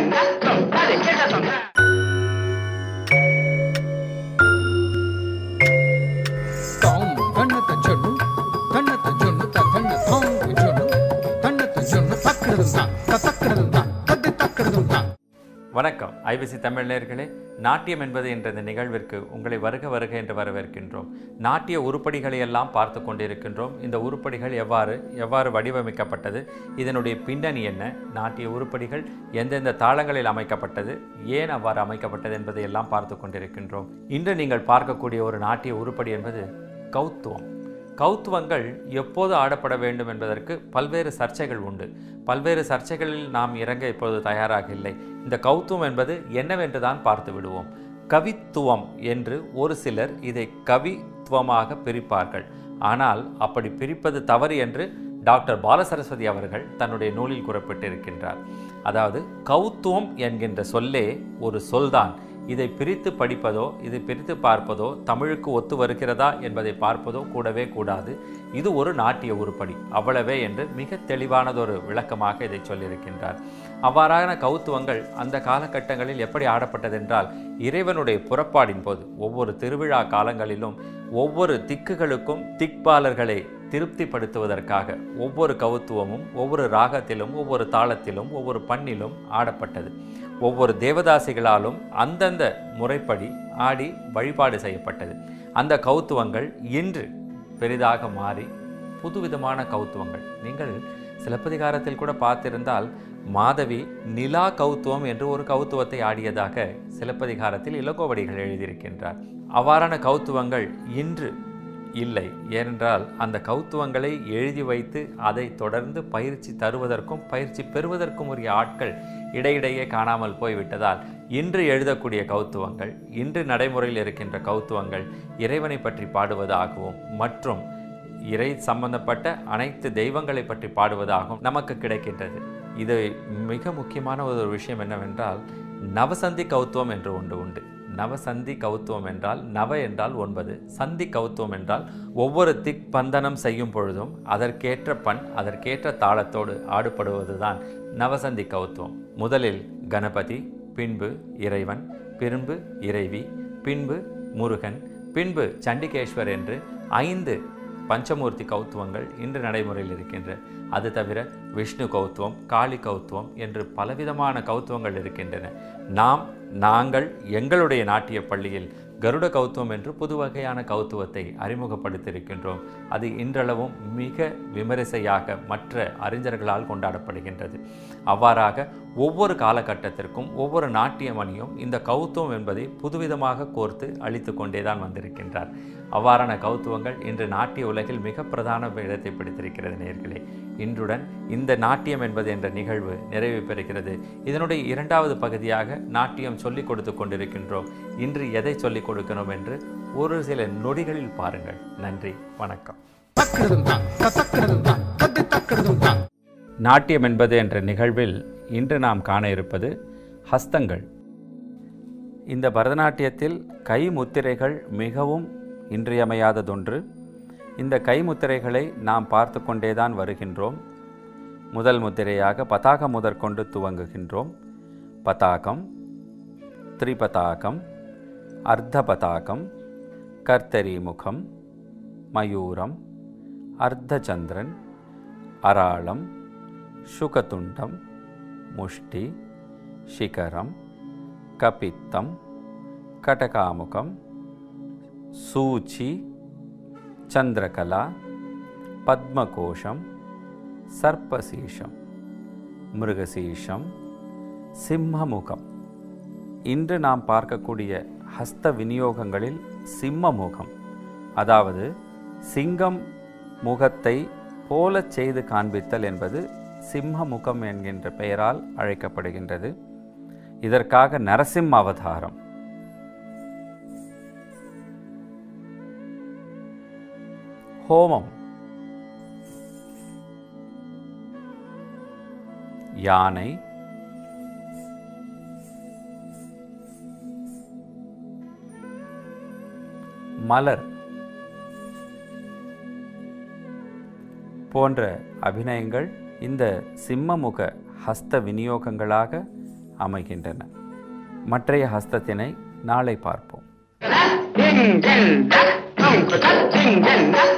தாம் தன்னத்த ஜொன்னு தன்னத்த ஜொன்னு த தன்ன தாங்கு ஜொன்னு தன்னத்த ஜொன்னு தக்கிறதும் தான் த தக்கிறதும் தான் தத்து தக்கிறதும் தான் வணக்கம் ஐபிசி தமிழ் நேயர்களே நாட்டியம் என்பது என்ற இந்த நிகழ்விற்கு உங்களை வருக வருக என்று வரவேற்கின்றோம் நாட்டிய உருப்படிகளை எல்லாம் பார்த்து கொண்டிருக்கின்றோம் இந்த உருப்படிகள் எவ்வாறு எவ்வாறு வடிவமைக்கப்பட்டது இதனுடைய பின்னணி என்ன நாட்டிய உருப்படிகள் எந்தெந்த தாளங்களில் அமைக்கப்பட்டது ஏன் அவ்வாறு அமைக்கப்பட்டது என்பதை எல்லாம் பார்த்து கொண்டிருக்கின்றோம் இன்று நீங்கள் பார்க்கக்கூடிய ஒரு நாட்டிய உருப்படி என்பது கௌத்துவம் கௌத்துவங்கள் எப்போது ஆடப்பட வேண்டும் என்பதற்கு பல்வேறு சர்ச்சைகள் உண்டு பல்வேறு சர்ச்சைகளில் நாம் இறங்க இப்பொழுது தயாராக இல்லை இந்த கௌத்துவம் என்பது என்னவென்று தான் பார்த்து விடுவோம் கவித்துவம் என்று ஒரு சிலர் இதை கவித்துவமாக பிரிப்பார்கள் ஆனால் அப்படி பிரிப்பது தவறு என்று டாக்டர் பாலசரஸ்வதி அவர்கள் தன்னுடைய நூலில் குறிப்பிட்டிருக்கின்றார் அதாவது கௌத்துவம் என்கின்ற சொல்லே ஒரு சொல்தான் இதை பிரித்து படிப்பதோ இதை பிரித்து பார்ப்பதோ தமிழுக்கு ஒத்து வருகிறதா என்பதை பார்ப்பதோ கூடவே கூடாது இது ஒரு நாட்டிய உருப்படி அவ்வளவே என்று மிக தெளிவானதொரு விளக்கமாக இதை சொல்லியிருக்கின்றார் அவ்வாறான கௌத்துவங்கள் அந்த காலகட்டங்களில் எப்படி ஆடப்பட்டதென்றால் இறைவனுடைய புறப்பாடின் போது ஒவ்வொரு திருவிழா காலங்களிலும் ஒவ்வொரு திக்குகளுக்கும் திக்பாலர்களை திருப்திப்படுத்துவதற்காக ஒவ்வொரு கவுத்துவமும் ஒவ்வொரு ராகத்திலும் ஒவ்வொரு தாளத்திலும் ஒவ்வொரு பண்ணிலும் ஆடப்பட்டது ஒவ்வொரு தேவதாசிகளாலும் அந்தந்த முறைப்படி ஆடி வழிபாடு செய்யப்பட்டது அந்த கௌத்துவங்கள் இன்று பெரிதாக மாறி புதுவிதமான கௌத்துவங்கள் நீங்கள் சிலப்பதிகாரத்தில் கூட பார்த்திருந்தால் மாதவி நிலா கௌத்துவம் என்று ஒரு கௌத்துவத்தை ஆடியதாக சிலப்பதிகாரத்தில் இளங்கோவடிகள் எழுதியிருக்கின்றார் அவ்வாறான கௌத்துவங்கள் இன்று இல்லை ஏனென்றால் அந்த கௌத்துவங்களை எழுதி வைத்து அதை தொடர்ந்து பயிற்சி தருவதற்கும் பயிற்சி பெறுவதற்கும் உரிய ஆட்கள் இடையிடையே காணாமல் போய்விட்டதால் இன்று எழுதக்கூடிய கௌத்துவங்கள் இன்று நடைமுறையில் இருக்கின்ற கௌத்துவங்கள் இறைவனை பற்றி பாடுவதாகவும் மற்றும் இறை சம்பந்தப்பட்ட அனைத்து தெய்வங்களை பற்றி பாடுவதாகவும் நமக்கு கிடைக்கின்றது இது மிக முக்கியமான ஒரு விஷயம் என்னவென்றால் நவசந்தி கௌத்துவம் என்று ஒன்று உண்டு நவசந்தி கௌத்துவம் என்றால் நவ என்றால் ஒன்பது சந்தி கௌத்துவம் என்றால் ஒவ்வொரு திக் பந்தனம் செய்யும் பொழுதும் அதற்கேற்ற பண் அதற்கேற்ற தாளத்தோடு ஆடுபடுவதுதான் நவசந்தி கௌத்துவம் முதலில் கணபதி பின்பு இறைவன் பின்பு இறைவி பின்பு முருகன் பின்பு சண்டிகேஸ்வர் என்று ஐந்து பஞ்சமூர்த்தி கௌத்துவங்கள் இன்று நடைமுறையில் இருக்கின்றன அது தவிர விஷ்ணு கௌத்துவம் காளி கௌத்துவம் என்று பலவிதமான கௌத்துவங்கள் இருக்கின்றன நாம் நாங்கள் எங்களுடைய நாட்டிய பள்ளியில் கருட கௌத்துவம் என்று புது வகையான கௌத்துவத்தை அறிமுகப்படுத்தியிருக்கின்றோம் அது இன்றளவும் மிக விமரிசையாக மற்ற அறிஞர்களால் கொண்டாடப்படுகின்றது அவ்வாறாக ஒவ்வொரு காலகட்டத்திற்கும் ஒவ்வொரு நாட்டிய மணியும் இந்த கௌத்துவம் என்பதை புதுவிதமாக கோர்த்து அளித்து கொண்டேதான் வந்திருக்கின்றார் அவ்வாறான கௌத்துவங்கள் இன்று நாட்டிய உலகில் மிக பிரதான இடத்தை பிடித்திருக்கிறது நேர்களே இன்றுடன் இந்த நாட்டியம் என்பது என்ற நிகழ்வு நிறைவு பெறுகிறது இதனுடைய இரண்டாவது பகுதியாக நாட்டியம் சொல்லிக் கொடுத்து கொண்டிருக்கின்றோம் இன்று எதை சொல்லிக் கொடுக்கணும் என்று ஒரு சில நொடிகளில் பாருங்கள் நன்றி வணக்கம் தக்கிறதும் தான் த தக்கிறதும் தான் தத்து தக்கிறதும் தான் நாட்டியம் என்பது என்ற நிகழ்வில் இன்று நாம் காண இருப்பது ஹஸ்தங்கள் இந்த பரதநாட்டியத்தில் கை முத்திரைகள் மிகவும் இன்றியமையாததொன்று இந்த கை முத்திரைகளை நாம் பார்த்து கொண்டேதான் வருகின்றோம் முதல் முத்திரையாக பதாகம் முதற்கொண்டு துவங்குகின்றோம் பதாகம் திரிபதாகம் அர்த்த பதாகம் கர்த்தரி முகம் மயூரம் அர்த்தச்சந்திரன் அராளம் சுகதுண்டம் முஷ்டி சிகரம் கபித்தம் கடகாமுகம் சூச்சி சந்திரகலா பத்மகோஷம் சர்ப்பசீஷம் மிருகசீஷம் சிம்மமுகம் இன்று நாம் பார்க்கக்கூடிய ஹஸ்த விநியோகங்களில் சிம்ம முகம் அதாவது சிங்கம் முகத்தை போலச் செய்து காண்பித்தல் என்பது சிம்ம முகம் என்கின்ற பெயரால் அழைக்கப்படுகின்றது இதற்காக நரசிம்ம அவதாரம் ஹோமம் யானை மலர் போன்ற அபிநயங்கள் இந்த சிம்மமுக ஹஸ்த விநியோகங்களாக அமைகின்றன மற்றைய ஹஸ்தத்தினை நாளை பார்ப்போம் Ding, ding, duck, Uncle Duck, ding, ding, duck.